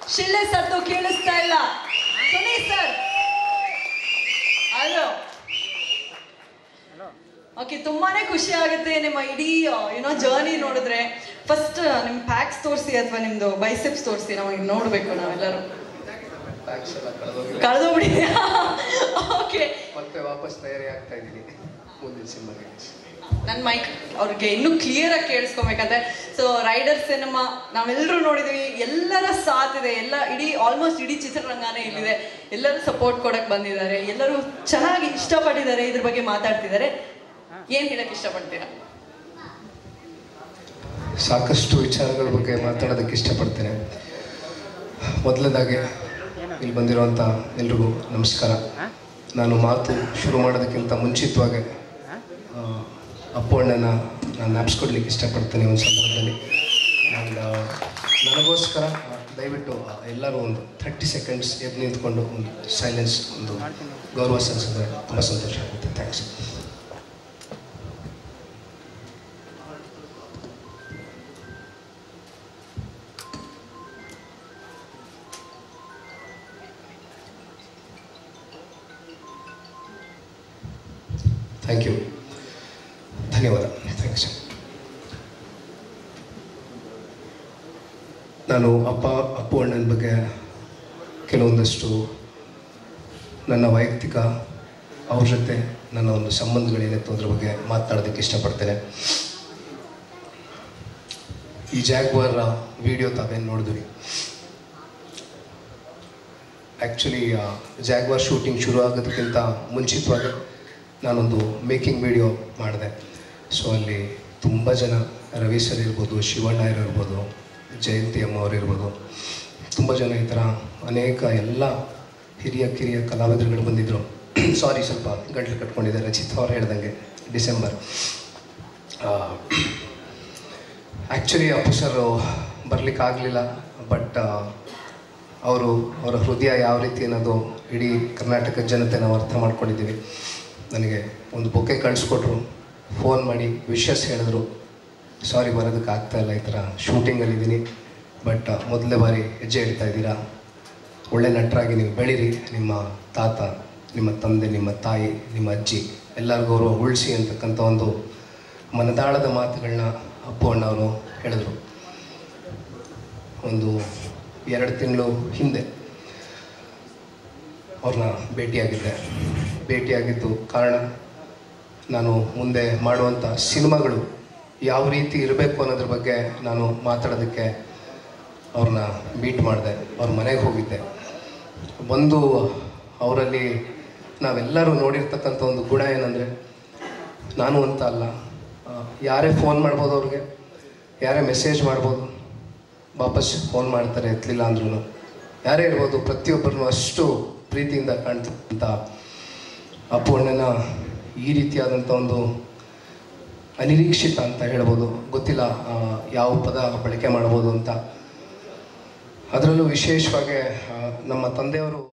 ಶಿಳ್ಳೆ ಸದ್ದು ಕೇಳಿಸ್ತಾ ಇಲ್ಲ ಸುನಿ ಸರ್ ಹಲೋ ಓಕೆ ತುಂಬಾನೇ ಖುಷಿ ಆಗುತ್ತೆ ನಿಮ್ಮ ಇಡೀ ಏನೋ ಜರ್ನಿ ನೋಡಿದ್ರೆ ಫಸ್ಟ್ ನಿಮ್ ಪ್ಯಾಕ್ಸ್ ತೋರಿಸಿ ಅಥವಾ ನಿಮ್ದು ಬೈಸೆಪ್ಸ್ ತೋರಿಸಿ ನಮಗೆ ನೋಡ್ಬೇಕು ನಾವೆಲ್ಲರೂ ಟ್ಯಾಕ್ಸ್ ಎಲ್ಲ ಕಳೆದೋಗಿದೆ ಕಳೆದೋಗ್ಬಿಡಿ ಓಕೆ ಮತ್ತೆ ವಾಪಸ್ ತಯಾರಿ ಆಗ್ತಾ ಇದ್ದೀನಿ ಮುಂದಿನ ಸಿನಿಮಾಗೆ ನನ್ನ ಮೈಕ್ ಅವ್ರಿಗೆ ಇನ್ನೂ ಕ್ಲಿಯರ್ ಆಗಿ ಕೇಳಿಸ್ಕೊಬೇಕಂತೆ ಸೊ ರೈಡರ್ ಸಿನಿಮಾ ನಾವೆಲ್ಲರೂ ನೋಡಿದೀವಿ ಎಲ್ಲರ ಸಾಥ್ ಇದೆ ಎಲ್ಲ ಇಡೀ ಆಲ್ಮೋಸ್ಟ್ ಇಡೀ ಚಿತ್ರರಂಗನೇ ಇಲ್ಲಿದೆ ಎಲ್ಲರೂ ಸಪೋರ್ಟ್ ಕೊಡಕ್ ಬಂದಿದ್ದಾರೆ ಎಲ್ಲರೂ ಚೆನ್ನಾಗಿ ಇಷ್ಟಪಟ್ಟಿದ್ದಾರೆ ಇದ್ರ ಬಗ್ಗೆ ಮಾತಾಡ್ತಿದ್ದಾರೆ ಏನ್ ಹೇಳಕ್ ಇಷ್ಟಪಡ್ತೀರಾ ಸಾಕಷ್ಟು ವಿಚಾರಗಳ ಬಗ್ಗೆ ಮಾತಾಡೋದಕ್ಕೆ ಇಷ್ಟಪಡ್ತೇನೆ ಮೊದಲನೇದಾಗಿ ಇಲ್ಲಿ ಬಂದಿರುವಂಥ ಎಲ್ರಿಗೂ ನಮಸ್ಕಾರ ನಾನು ಮಾತು ಶುರು ಮಾಡೋದಕ್ಕಿಂತ ಮುಂಚಿತವಾಗಿ ಆ, ಅಪ್ಪು ಅಣ್ಣನ ನಾನು ಜ್ಞಾಪಿಸ್ಕೊಡ್ಲಿಕ್ಕೆ ಇಷ್ಟಪಡ್ತೇನೆ ಒಂದು ಸಂದರ್ಭದಲ್ಲಿ ಆ್ಯಂಡ್ ನನಗೋಸ್ಕರ ಆ, ದಯವಿಟ್ಟು ಆ, ಎಲ್ಲರೂ ಒಂದು ಥರ್ಟಿ ಸೆಕೆಂಡ್ಸ್ ಎದ್ದು ನಿಂತ್ಕೊಂಡು ಒಂದು ಸೈಲೆನ್ಸ್ ಒಂದು ಗೌರವ ಸಲ್ಲಿಸಿದ್ರೆ ತುಂಬ ಸಂತೋಷ ಆಗುತ್ತೆ ಥ್ಯಾಂಕ್ಸ್ ಥ್ಯಾಂಕ್ ಯು ಧನ್ಯವಾದ ಥ್ಯಾಂಕ್ಸ್ ನಾನು ಅಪ್ಪ ಅಪ್ಪು ಅಣ್ಣನ ಬಗ್ಗೆ ಕೆಲವೊಂದಷ್ಟು ನನ್ನ ವೈಯಕ್ತಿಕ ಅವ್ರ ಜೊತೆ ನನ್ನ ಒಂದು ಸಂಬಂಧಗಳೇನಿತ್ತು ಅದ್ರ ಬಗ್ಗೆ ಮಾತನಾಡೋದಕ್ಕೆ ಇಷ್ಟಪಡ್ತೇನೆ ಈ ಜಾಗ್ವಾರ್ ವಿಡಿಯೋ ತಾವೇನು ನೋಡಿದ್ರಿ ಆ್ಯಕ್ಚುಲಿ ಜಾಗ್ವಾರ್ ಶೂಟಿಂಗ್ ಶುರು ಆಗೋದಕ್ಕಿಂತ ಮುಂಚಿತವಾಗಿ ನಾನೊಂದು ಮೇಕಿಂಗ್ ವಿಡಿಯೋ ಮಾಡಿದೆ ಸೊ ಅಲ್ಲಿ ತುಂಬ ಜನ ರವಿ ಸರ್ ಇರ್ಬೋದು ಶಿವಣ್ಣ ಇರ್ಬೋದು ಜಯಂತಿ ಅಮ್ಮ ಅವ್ರು ಇರ್ಬೋದು ತುಂಬ ಜನ ಈ ಥರ ಅನೇಕ ಎಲ್ಲ ಹಿರಿಯ ಕಿರಿಯ ಕಲಾವಿದರುಗಳು ಬಂದಿದ್ದರು ಸಾರಿ ಸ್ವಲ್ಪ ಗಂಟ್ಲು ಕಟ್ಕೊಂಡಿದ್ದೆ ರಚಿತ್ ಅವ್ರು ಹೇಳ್ದಂಗೆ ಡಿಸೆಂಬರ್ ಆ್ಯಕ್ಚುಲಿ ಅಪ್ಪು ಸರ್ ಬರಲಿಕ್ಕಾಗಲಿಲ್ಲ ಬಟ್ ಅವರು ಅವರ ಹೃದಯ ಯಾವ ರೀತಿ ಅನ್ನೋದು ಇಡೀ ಕರ್ನಾಟಕ ಜನತೆ ನಾವು ಅರ್ಥ ಮಾಡ್ಕೊಂಡಿದ್ದೀವಿ ನನಗೆ ಒಂದು ಬೊಕ್ಕೆ ಕಳಿಸ್ಕೊಟ್ರು ಫೋನ್ ಮಾಡಿ ವಿಶಸ್ ಹೇಳಿದ್ರು ಸಾರಿ ಬರೋದಕ್ಕೆ ಆಗ್ತಾ ಇಲ್ಲ ಈ ಥರ ಶೂಟಿಂಗಲ್ಲಿದ್ದೀನಿ ಬಟ್ ಮೊದಲನೇ ಬಾರಿ ಹೆಜ್ಜೆ ಇಡ್ತಾ ಇದ್ದೀರಾ ಒಳ್ಳೆ ನಟರಾಗಿ ನೀವು ಬೆಳೀರಿ ನಿಮ್ಮ ತಾತ ನಿಮ್ಮ ತಂದೆ ನಿಮ್ಮ ತಾಯಿ ನಿಮ್ಮ ಅಜ್ಜಿ ಎಲ್ಲರ ಗೌರವ ಉಳಿಸಿ ಅಂತಕ್ಕಂಥ ಒಂದು ಮನದಾಳದ ಮಾತುಗಳನ್ನ ಅಪ್ಪು ಅಣ್ಣವರು ಹೇಳಿದ್ರು ಒಂದು ಎರಡು ತಿಂಗಳು ಹಿಂದೆ ಅವ್ರನ್ನ ಭೇಟಿಯಾಗಿದ್ದೆ ಭೇಟಿಯಾಗಿದ್ದು ಕಾರಣ ನಾನು ಮುಂದೆ ಮಾಡುವಂಥ ಸಿನಿಮಾಗಳು ಯಾವ ರೀತಿ ಇರಬೇಕು ಅನ್ನೋದ್ರ ಬಗ್ಗೆ ನಾನು ಮಾತಾಡೋದಕ್ಕೆ ಅವ್ರನ್ನ ಮೀಟ್ ಮಾಡಿದೆ ಅವ್ರ ಮನೆಗೆ ಹೋಗಿದ್ದೆ ಒಂದು ಅವರಲ್ಲಿ ನಾವೆಲ್ಲರೂ ನೋಡಿರ್ತಕ್ಕಂಥ ಒಂದು ಗುಣ ಏನಂದರೆ ನಾನು ಅಂತ ಅಲ್ಲ ಆ, ಯಾರೇ ಫೋನ್ ಮಾಡ್ಬೋದು ಅವ್ರಿಗೆ ಯಾರೇ ಮೆಸೇಜ್ ಮಾಡ್ಬೋದು ವಾಪಸ್ ಫೋನ್ ಮಾಡ್ತಾರೆ ಎತ್ತಲಿಲ್ಲ ಅಂದ್ರೂ ಯಾರೇ ಇರ್ಬೋದು ಪ್ರತಿಯೊಬ್ಬರನ್ನು ಅಷ್ಟು ಪ್ರೀತಿಯಿಂದ ಕಾಣ್ತಕ್ಕಂಥ ಅಪ್ಪು ಅಣ್ಣನ ಈ ರೀತಿಯಾದಂಥ ಒಂದು ಅನಿರೀಕ್ಷಿತ ಅಂತ ಹೇಳ್ಬೋದು ಗೊತ್ತಿಲ್ಲ ಆ, ಯಾವ ಪದ ಬಳಕೆ ಮಾಡ್ಬೋದು ಅಂತ ಅದರಲ್ಲೂ ವಿಶೇಷವಾಗಿ ಆ, ನಮ್ಮ ತಂದೆಯವರು